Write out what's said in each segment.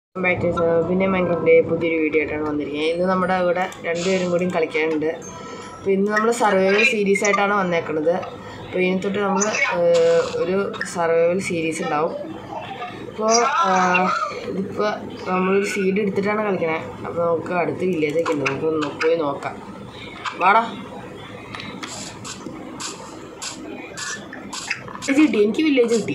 Back പിന്നെ മൈൻക്രാഫ്റ്റിൻ്റെ പുതിയൊരു video ആയിട്ടാണ് വന്നിരിക്കുന്നത് ഇന്ന് നമ്മുടെ ഇവിടെ രണ്ടുപേരും കൂടിയും കളിക്കാനുണ്ട് അപ്പോൾ ഇന്ന് നമ്മൾ സർവൈവൽ സീരീസ് ആയിട്ടാണ് വന്നേക്കുന്നത് അപ്പോൾ ഇനി തൊട്ട് നമ്മൾ ഒരു സർവൈവൽ സീരീസ് ഉണ്ടാവും അപ്പോൾ ഇതിപ്പോൾ നമ്മളൊരു സീഡ് എടുത്തിട്ടാണ് കളിക്കണേ അപ്പോൾ നമുക്ക് അടുത്ത വില്ലേജൊക്കെ ഉണ്ട് നമുക്ക് ഒന്ന് പോയി നോക്കാം വാടാ വില്ലേജ് കിട്ടി എനിക്ക് വില്ലേജ് കിട്ടി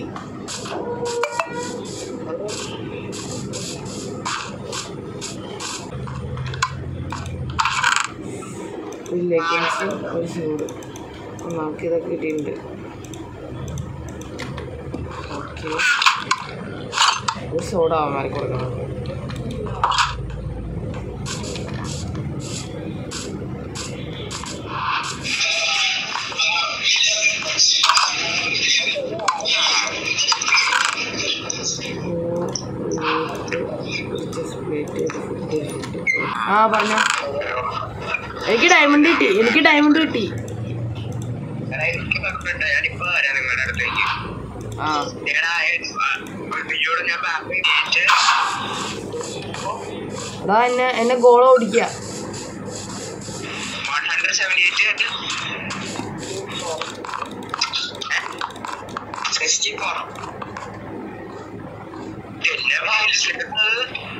ഒരു ലെഗിൻസും ഒരു സൂട് നമുക്ക് ഇതൊക്കെ കിട്ടിയിട്ടുണ്ട് ഓക്കെ ഒരു സോഡ അവന്മാർക്ക് കൊടുക്കണം ആ പറഞ്ഞോ എനിക്ക് ഡയമണ്ട് കിട്ടി എനിക്ക് ഡയമണ്ട് കിട്ടി എടാ, എനിക്ക് കുഴപ്പമില്ല. ഞാനിപ്പോ വരാം നിങ്ങളുടെ അടുത്തേക്ക്. ആ എടാ, ഒരു ബിജുവോട് ഞാൻ ബാക്ക് ചെയ്തിട്ട് എടാ എന്നെ എന്നെ ഗോൾ ഓടിക്കുക 178 64. ഇതെല്ലാം വലിച്ചെടുക്കുന്നത്.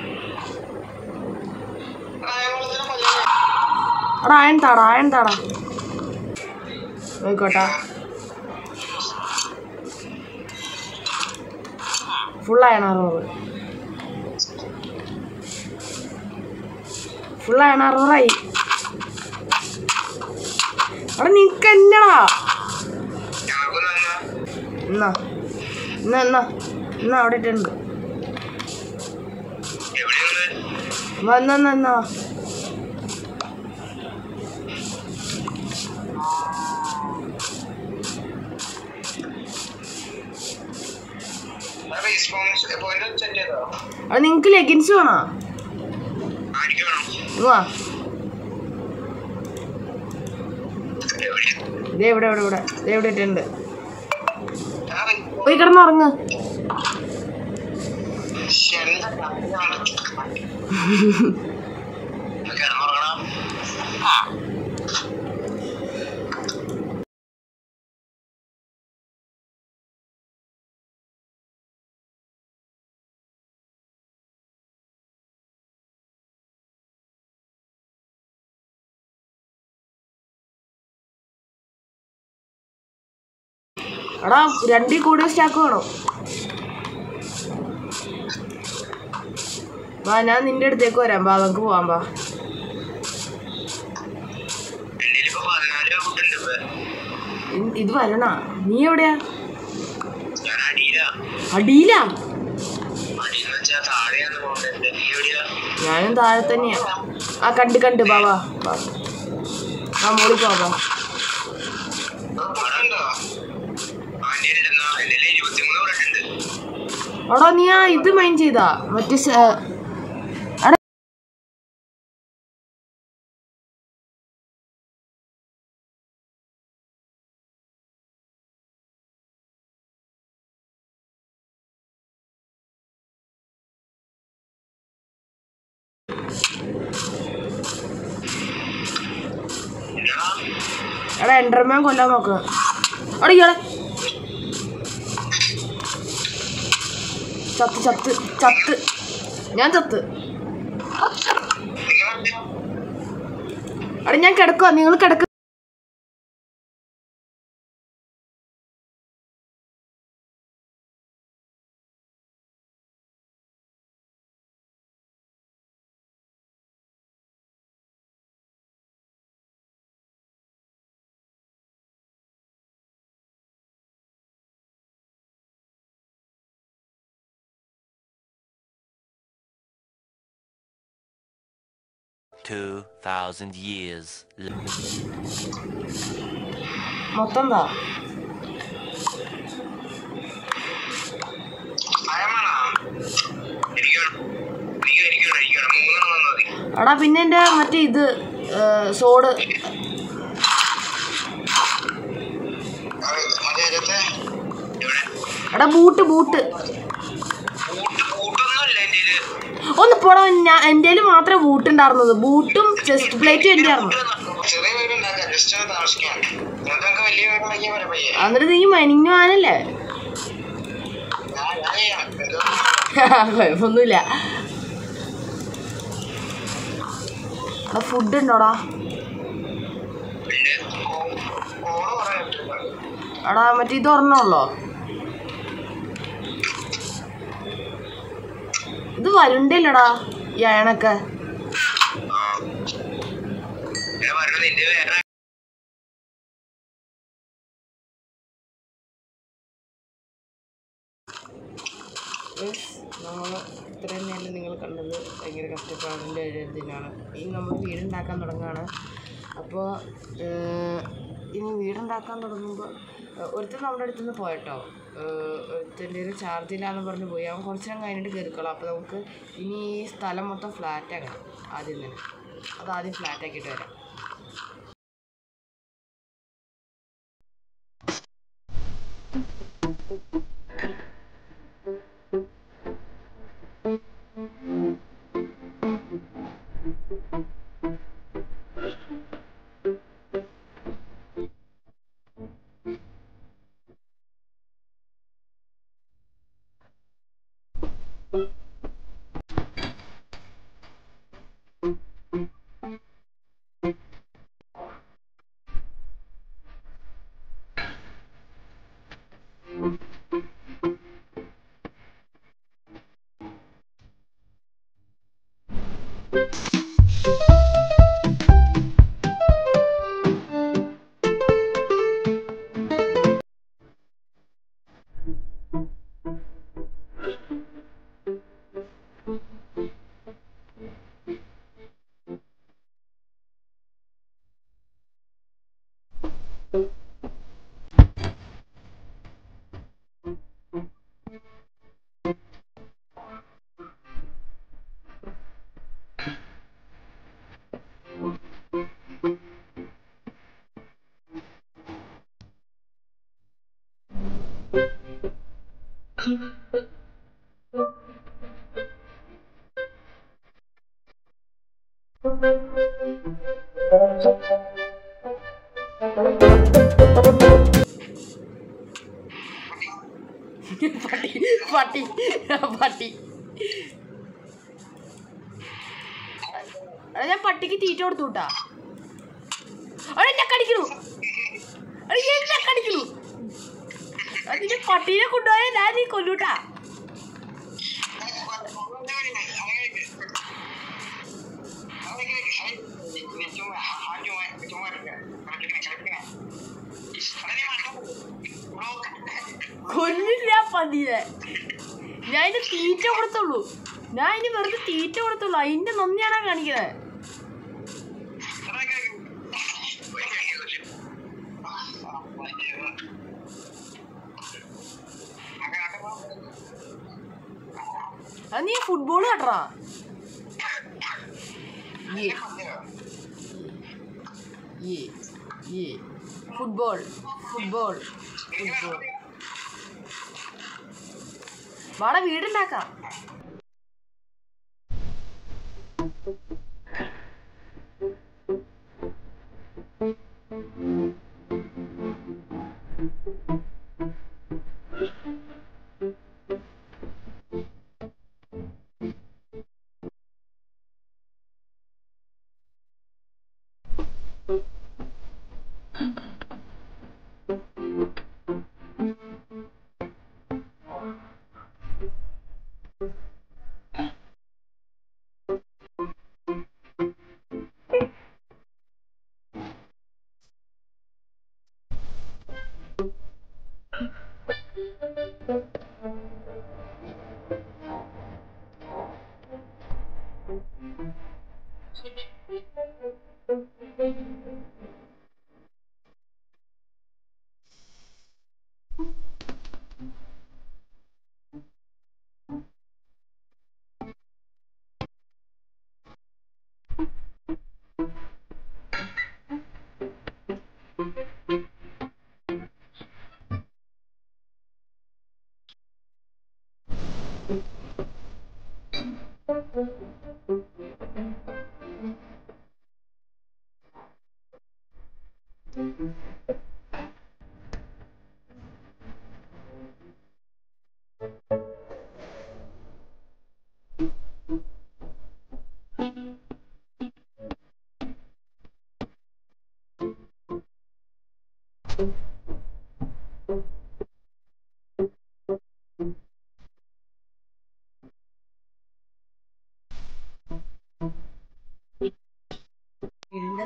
എടാ അയൺ താടാ അയൺ താടാ നോക്കോട്ടാ ഫുൾ അയണാറൂറ് ഫുൾ അയണാറൂറായി എടാ നിനക്ക് എന്നടാ ഞങ്ങൾക്ക് തന്ന എന്നാ എന്നാ എന്നാ എന്നാ അവിടെ ഇട്ടുണ്ട് എവിടെയാണ് വന്നാ എന്നാ എന്നാ റെസ്പോൺസ് പോയിന്റ് സെറ്റ് ചെയ്തോ അത് നിങ്ങക്ക് ലെഗിൻസ് വേണോ ആർക്ക് വേണം ഇങ്ങ് വാ എവിടെ ദേ ഇവിടെ ഇവിടെ ഇവിടെ ദേ ഇവിടെ ഇട്ടുണ്ട് ആ, പോയി കിടന്നുറങ്ങ് എന്താ കത്തിയാണ്? ഒന്ന് കിടന്നുറങ്ങണം. ആ. എടാ രണ്ടിൽ കൂടുതൽ സ്റ്റാക്ക് വേണം വാ ഞാൻ നിന്റെ അടുത്തേക്ക് വരാം വാ നമുക്ക് പോവാം വാ എന്റേലിപ്പോ പതിനാല് ഫുഡുണ്ട് ഇപ്പൊ. ഇ- ഇത് വരണ നീ എവിടെയാ ഞാൻ അടിയിലാ. അടിയിലാ അടിയെന്ന് വെച്ചാ താഴെയാണ് പോകേണ്ടത്. നീ എവിടെയാ? ഞാനും താഴെ തന്നെയാ ആ കണ്ട് കണ്ട് വാ വാ വാ ആ മോളിൽ പോവാം ആ, എന്റേല് ഇല്ലെന്നാ. എന്റേല് 23 ഫുഡുണ്ട്. എടാ നീ ആ ഇത് മൈൻഡ് ചെയ്താ മറ്റേ സ- എടാ ഇല്ലടാ. എടാ എൻഡർമാൻ കൊല്ലാൻ നോക്കുക എടാ ഇയാളെ ചത്ത് ചത്ത് ചത്ത് ഞാൻ ചത്ത് നിങ്ങൾ എന്തിനാ? എടാ ഞാൻ കിടക്കുക നിങ്ങൾ കിടക്ക Two thousand years later. മൊത്തം എന്താ അയമാണോ? എനിക്ക് വേണം. എനിക്ക് എനിക്ക് വേണം, എനിക്ക് വേണം. മൂന്നെണ്ണം തന്നാ മതി. എടാ പിന്നെ എൻ്റെ മറ്റേ ഇത് സോഡ് മറ്റേ ഇതിലത്തെ എവിടെ എടാ ബൂട്ട് ബൂട്ട് കൂട്ട് കൂട്ടൊന്നുമല്ല എൻ്റെ ഒന്ന് പോടാ ഞാൻ എൻ്റെ മാത്രമേ ബൂട്ട് ഉണ്ടായിരുന്നത് ബൂട്ടും ചെസ്റ്റ് പ്ലേറ്റും എൻ്റെ ആയിരുന്നു ചെറിയ വീട് ഉണ്ടാക്കാം ജസ്റ്റ് ഒന്ന് താമസിക്കാൻ നിങ്ങൾക്ക് വലിയ വീട് ഉണ്ടാക്കിയാൽ പോലെ പയ്യെ എന്നിട്ട് നീ മനിങ്ങാനല്ലേ ഞാൻ ഞാൻ ചെയ്യാം എന്തോ കുഴപ്പമൊന്നുമില്ല എടാ ഫുഡ് ഉണ്ടോടാ ഓണം പറയാൻ എടാ മറ്റേ ഇത് ഒരെണ്ണമുള്ളോ ഇത് വരുണ്ടല്ലടാ ഈ അയണൊക്കെ ഞാൻ പറഞ്ഞത് നിന്റെ വേറെ നമ്മൾ ഇത്രയും നേരം നിങ്ങൾ കണ്ടത് ഭയങ്കര കഷ്ടപ്പാടിൻ്റെ ഒരു ഇതിനാണ് ഇനി നമ്മൾ വീടുണ്ടാക്കാൻ തുടങ്ങുകയാണ് അപ്പോൾ ഇനി വീടുണ്ടാക്കാൻ തുടങ്ങുമ്പോൾ ഒരുത്തൻ നമ്മുടെ അടുത്ത് നിന്ന് പോയട്ടോ ഒരുത്തൻ്റെ ഒരു ചാർജ് ഇല്ലാന്ന് പറഞ്ഞ് പോയി അവൻ കുറച്ച് നേരം കഴിഞ്ഞിട്ട് കയറിക്കോളാം അപ്പോൾ നമുക്ക് ഇനി ഈ സ്ഥലം മൊത്തം ഫ്ലാറ്റ് ആക്കണം ആദ്യം തന്നെ അത് ആദ്യം ഫ്ലാറ്റ് ആക്കിയിട്ട് വരാം പട്ടി പട്ടി പട്ടി എടാ, ഞാൻ പട്ടിക്ക് തീറ്റ കൊടുത്തു വിട്ടാ അവിടെ എന്നെ കടിക്കണു എടാ, എന്നെ കടിക്കണു അതിന്റെ പട്ടീനെ കൊണ്ടുപോയാൽ ഞാൻ നീ കൊല്ലൂട്ടാ കൊല്ലില്ല പതിയെ ഞാൻ അതിന് തീറ്റ കൊടുത്തുള്ളൂ ഞാൻ അതിന് വെറുതെ തീറ്റ കൊടുത്തുള്ളൂ അതിന്റെ നന്ദിയാണാ കാണിക്കുന്നത് അത് നീ ഫുട്ബോൾ കട്ടറാ ഫുട്ബോൾ ഫുട്ബോൾ ഫുട്ബോൾ വാട വീടുണ്ടാക്കാം വീടിന്റെ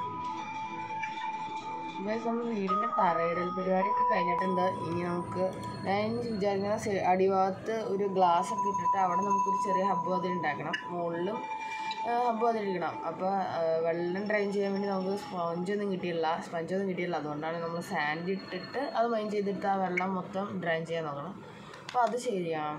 ഗൈസ് നമ്മൾ വീടിന്റെ തറയിടൽ പരിപാടിയൊക്കെ കഴിഞ്ഞിട്ടുണ്ട് ഇനി നമുക്ക് ഞാൻ വിചാരിക്കുന്ന സെ- അടിഭാഗത്ത് ഒരു ഗ്ലാസ് ഒക്കെ ഇട്ടിട്ട് അവിടെ നമുക്കൊരു ചെറിയ ഹബ്ബ് അതിൽ ഉണ്ടാക്കണം മുകളിലും ഹബ്ബ് അതിലിരിക്കണം അപ്പോൾ വെള്ളം ഡ്രെയിൻ ചെയ്യാൻ വേണ്ടി നമുക്ക് സ്പഞ്ചൊന്നും കിട്ടിയില്ല സ്പഞ്ചൊന്നും കിട്ടിയില്ല അതുകൊണ്ടാണ് നമ്മൾ സാൻഡ് ഇട്ടിട്ട് അത് മൈൻ ചെയ്തിട്ട് ആ വെള്ളം മൊത്തം ഡ്രെയിൻ ചെയ്യാൻ നോക്കണം അപ്പോൾ അത് ശരിയാണ്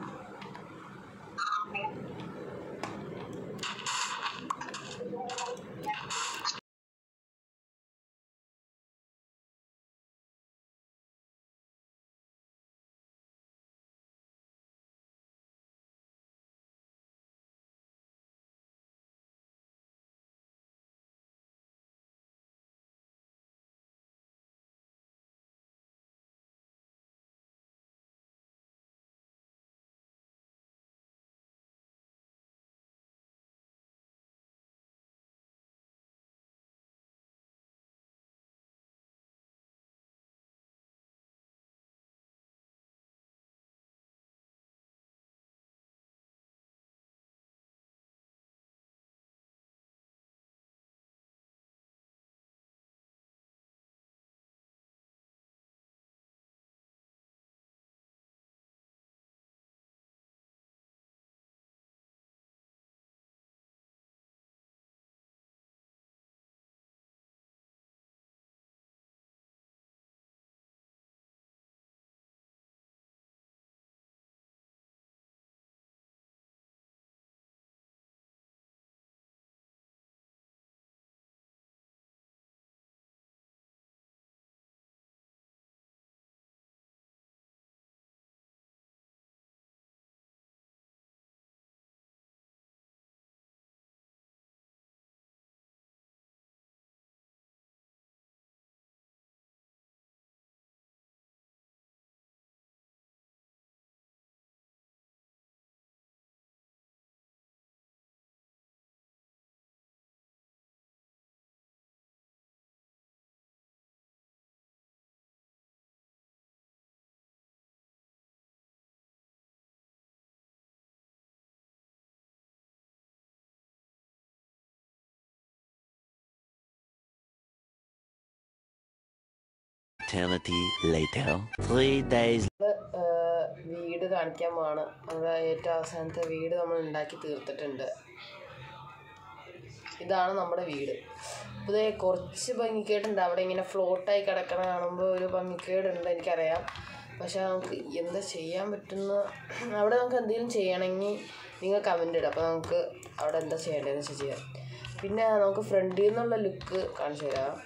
Eternity later. Three days ഏഹ് വീട് കാണിക്കാൻ പോവാണ് നമ്മുടെ ഏറ്റവും അവസാനത്തെ വീട് നമ്മൾ ഉണ്ടാക്കി തീർത്തിട്ടുണ്ട് ഇതാണ് നമ്മുടെ വീട് അപ്പോൾ ഇതേ കുറച്ച് ഭംഗിക്കേടുണ്ട് അവിടെ ഇങ്ങനെ ഫ്ലോട്ടായി കിടക്കണ കാണുമ്പോൾ ഒരു ഭംഗിക്കേടുണ്ട് എനിക്കറിയാം പക്ഷെ നമുക്ക് എന്താ ചെയ്യാൻ പറ്റുന്ന അവിടെ നമുക്ക് എന്തെങ്കിലും ചെയ്യണമെങ്കിൽ നിങ്ങൾ കമൻ്റ് ഇടുക അപ്പോൾ നമുക്ക് അവിടെ എന്താ ചെയ്യേണ്ടതെന്ന് വെച്ചാൽ ചെയ്യാം പിന്നെ നമുക്ക് ഫ്രണ്ടിൽ നിന്നുള്ള ലുക്ക് കാണിച്ചു തരാം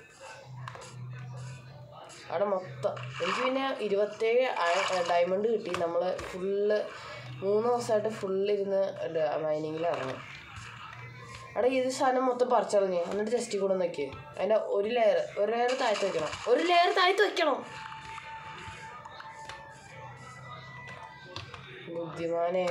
അവിടെ മൊത്തം എനിക്ക് പിന്നെ ഇരുപത്തേഴ് ഡയമണ്ട് കിട്ടി നമ്മൾ ഫുള്ള് മൂന്ന് ദിവസമായിട്ട് ഫുള്ള് ഇരുന്ന് മൈനിങ്ങിൽ ഇറങ്ങി അവിടെ ഇത് സാധനം മൊത്തം പറിച്ചറിഞ്ഞ് എന്നിട്ട് ജസ്റ്റ് കൂടെ നോക്കി അതിൻ്റെ ഒരു ലെയർ ഒരു ലെയർ താഴ്ത്ത് വെക്കണം ഒരു ലെയർ താഴ്ത്ത് വെക്കണം ബുദ്ധിമാനേ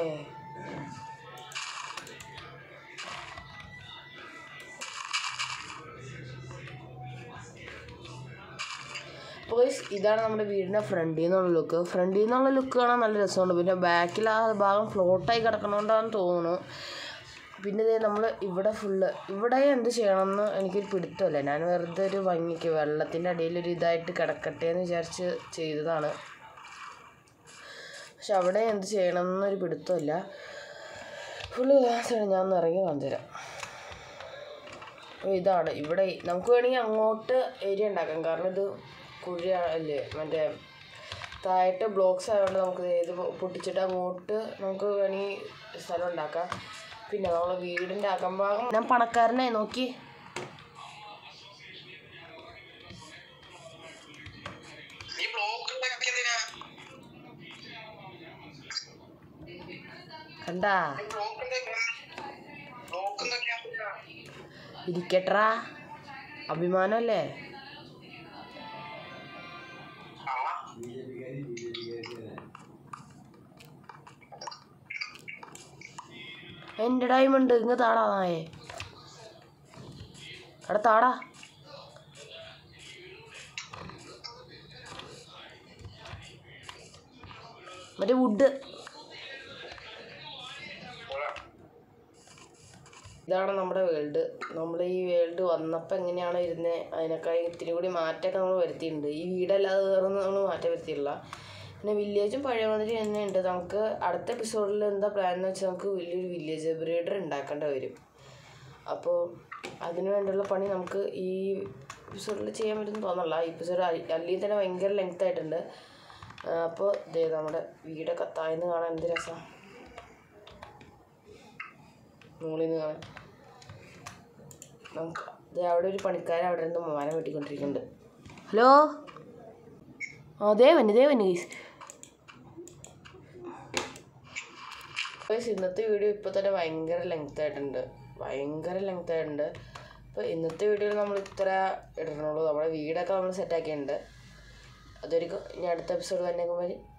അപ്പോൾ guys, ഇതാണ് നമ്മുടെ വീടിൻ്റെ ഫ്രണ്ടിൽ നിന്നുള്ള ലുക്ക് ഫ്രണ്ടിൽ നിന്നുള്ള ലുക്ക് കാണാൻ നല്ല രസമുണ്ട് പിന്നെ ബാക്കിൽ ആ ഭാഗം ഫ്ലോട്ടായി കിടക്കണോണ്ടാന്ന് തോന്നുന്നു പിന്നെ ഇതേ നമ്മൾ ഇവിടെ ഫുള്ള് ഇവിടെ എന്ത് ചെയ്യണമെന്ന് എനിക്കൊരു പിടുത്തമില്ല ഞാൻ വെറുതെ ഒരു ഭംഗിക്ക് വെള്ളത്തിൻ്റെ അടിയിൽ ഒരു ഇതായിട്ട് കിടക്കട്ടെ എന്ന് വിചാരിച്ച് ചെയ്തതാണ് പക്ഷെ അവിടെ എന്ത് ചെയ്യണം എന്നൊരു പിടുത്തമില്ല ഫുള്ള് ഗ്ലാസ്സാണ് ഞാൻ ഒന്ന് ഇറങ്ങി വന്നുതരാം അപ്പോൾ ഇതാണ് ഇവിടെ നമുക്ക് വേണമെങ്കിൽ അങ്ങോട്ട് ഏരിയ ഉണ്ടാക്കാം കാരണം ഇത് കുഴി അല്ലേ മറ്റേ താഴത്തെ ബ്ലോക്സ് ആയതുകൊണ്ട് നമുക്ക് ദേ ഇത് പൊട്ടിച്ചിട്ട് അങ്ങോട്ട് നമുക്ക് വേണമെങ്കിൽ സ്ഥലം ഉണ്ടാക്കാം പിന്നെ നമ്മളെ വീടിൻ്റെ അകംഭാഗം ഞാൻ പണക്കാരനായി നോക്കി ഈ ബ്ലോക്ക് ഉണ്ടാക്കിയതിനാ കണ്ടാ ബ്ലോക്ക് ഉണ്ടാക്കി ഇരിക്കട്ടാ അഭിമാനമല്ലേ ആ എൻ്റെ ഡയമണ്ട് ഇങ്ങ് താടാ നായേ അവിടെ താടാ മറ്റേ വുഡ് പോരാ ഇതാണ് നമ്മുടെ വേൾഡ് നമ്മൾ ഈ വേൾഡ് വന്നപ്പോൾ എങ്ങനെയാണോ ഇരുന്നത് അതിനേക്കാൾ ഇത്തിരി കൂടി മാറ്റമൊക്കെ നമ്മൾ വരുത്തിയിട്ടുണ്ട് ഈ വീടല്ലാതെ വേറൊന്നും നമ്മൾ മാറ്റം വരുത്തിയിട്ടില്ല പിന്നെ വില്ലേജും പഴയ മാതിരി തന്നെ ഉണ്ട് നമുക്ക് അടുത്ത എപ്പിസോഡിൽ എന്താ പ്ലാൻ എന്ന് വെച്ചാൽ നമുക്ക് വലിയൊരു വില്ലേജ് ബ്രീഡർ ഉണ്ടാക്കേണ്ടി വരും അപ്പോൾ അതിന് വേണ്ടിയുള്ള പണി നമുക്ക് ഈ എപ്പിസോഡിൽ ചെയ്യാൻ പറ്റുമെന്ന് തോന്നല്ല ഈ എപ്പിസോഡ് അല്ലെങ്കിൽ തന്നെ ഭയങ്കര ലെങ്ത് ആയിട്ടുണ്ട് അപ്പോൾ ഇതേ നമ്മുടെ വീടൊക്കെ താഴ്ന്ന് കാണാൻ എന്ത് രസമാണ് മുകളിൽ നിന്ന് കാണാൻ നമുക്ക് ദേ അവിടെ ഒരു പണിക്കാരൻ അവിടെ നിന്ന് മരം വെട്ടിക്കൊണ്ടിരിക്കുന്നുണ്ട് ഹലോ ആ ദേവന് ദേവന് ഗൈസ് ഗൈസ് ഇന്നത്തെ വീഡിയോ ഇപ്പോൾ തന്നെ ഭയങ്കര ലെങ്ത് ആയിട്ടുണ്ട് ഭയങ്കര ലെങ്ത് ആയിട്ടുണ്ട് അപ്പോൾ ഇന്നത്തെ വീഡിയോയിൽ നമ്മൾ ഇത്ര ഇടണുള്ളൂ നമ്മുടെ വീടൊക്കെ നമ്മൾ സെറ്റാക്കിയിട്ടുണ്ട് അതൊരു ഇനി അടുത്ത എപ്പിസോഡ് തന്നെ